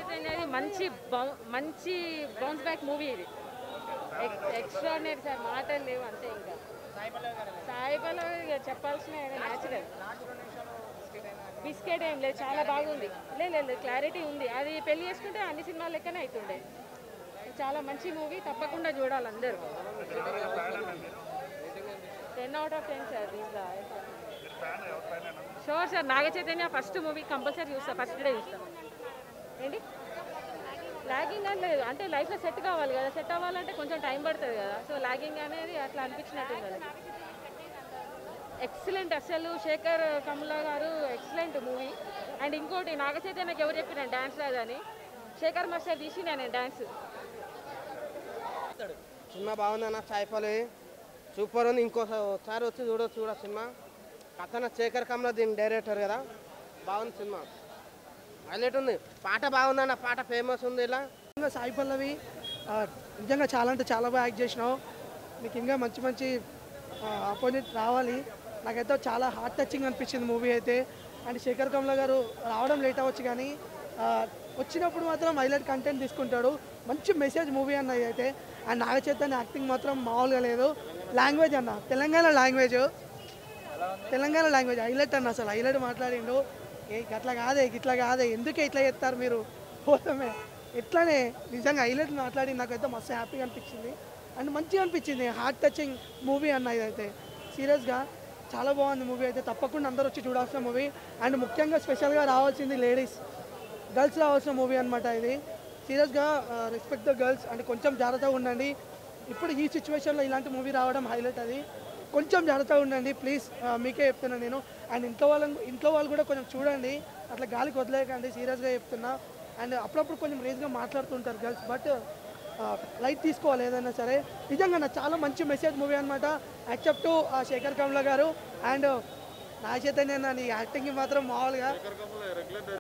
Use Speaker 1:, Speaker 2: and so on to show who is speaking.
Speaker 1: చైతన్యది మంచి బౌ- మంచి బౌన్స్ బ్యాక్ మూవీ ఇది ఎక్స్ట్రాడినరీ సార్ మాటలు లేవు అంతే ఇంకా సాయి పల్లవి ఇక చెప్పాల్సిన న్యాచురల్ బిస్కెట్ ఏం లేదు చాలా బాగుంది లేదు లేదు క్లారిటీ ఉంది అది పెళ్లి చేసుకుంటే అన్ని సినిమాల లెక్కనే అవుతుండే చాలా మంచి మూవీ తప్పకుండా చూడాలి అందరూ ten out of ten sir దీంట్లో sure sir Naga Chaitanya first movie compulsory చూస్తా ఫస్ట్ డే చూస్తాం ఏంటి లాగింగ్ అని లేదు అంటే లైఫ్లో సెట్ కావాలి కదా సెట్ అవ్వాలంటే కొంచెం టైం పడుతుంది కదా సో లాగింగ్ అనేది అట్లా అనిపించినట్టు ఉంది ఎక్సలెంట్ అసలు శేఖర్ కమలా గారు ఎక్సలెంట్ మూవీ అండ్ ఇంకోటి నాగ చైతన్యకి ఎవరు చెప్పిన డాన్స్ రాదని శేఖర్ మాస్టర్ తీసి నేను డాన్స్
Speaker 2: సినిమా బాగుందన్న సాయిపల్లి సూపర్ ఉంది ఇంకోసారి వచ్చి చూడొచ్చు కూడా సినిమా కథన శేఖర్ కమల దీని డైరెక్టర్ కదా బాగుంది సినిమా హైలైట్ ఉంది పాట బాగుందన్న పాట ఫేమస్ ఉంది ఇలా
Speaker 3: నిజంగా సాయి పల్లవి ఆ, నిజంగా చాలా అంటే చాలా బాగా యాక్ట్ చేసినావు నీకు ఇంకా మంచి మంచి ఆపోజిట్ రావాలి నాకైతే చాలా హార్ట్ టచింగ్ అనిపించింది మూవీ అయితే అండ్ శేఖర్ కమల గారు రావడం లేట్ అవ్వచ్చు కానీ ఆ, వచ్చినప్పుడు మాత్రం హైలైట్ కంటెంట్ తీసుకుంటాడు మంచి మెసేజ్ మూవీ అన్న ఇది అయితే అండ్ నాగ చైతన్య యాక్టింగ్ మాత్రం మామూలుగా లేదు లాంగ్వేజ్ అన్న Telangana language Telangana language highlight అన్న అసలు హైలైట్ మాట్లాడిండు ఏ ఇట్లా కాదే ఇట్లా కాదే ఎందుకే ఇట్లా చెప్తారు మీరు పోతమే ఎట్లానే నిజంగా హైలైట్ మాట్లాడి నాకైతే మస్తు హ్యాపీగా అనిపించింది అండ్ మంచిగా అనిపించింది హార్ట్ టచింగ్ మూవీ అన్న ఇదైతే సీరియస్గా చాలా బాగుంది మూవీ అయితే తప్పకుండా అందరూ వచ్చి చూడాల్సిన మూవీ అండ్ ముఖ్యంగా స్పెషల్గా రావాల్సింది లేడీస్ గర్ల్స్ రావాల్సిన మూవీ అనమాట ఇది సీరియస్గా రెస్పెక్ట్ ద గర్ల్స్ అంటే కొంచెం జాగ్రత్తగా ఉండండి ఇప్పుడు ఈ సిచ్యువేషన్లో ఇలాంటి మూవీ రావడం హైలైట్ అది కొంచెం జాగ్రత్తగా ఉండండి ప్లీజ్ మీకే చెప్తున్నా నేను అండ్ ఇంట్లో వాళ్ళని ఇంట్లో వాళ్ళు కూడా కొంచెం చూడండి అట్లా గాలికి వదిలేయకండి సీరియస్గా చెప్తున్నా అండ్ అప్పుడప్పుడు కొంచెం రేజ్గా మాట్లాడుతుంటారు గర్ల్స్ బట్ లైట్ తీసుకోవాలి ఏదైనా సరే నిజంగా నా చాలా మంచి మెసేజ్ మూవీ అనమాట accept to Shekhar Kamala garu and నా చైతన్య నీ యాక్టింగ్ మాత్రం మామూలుగా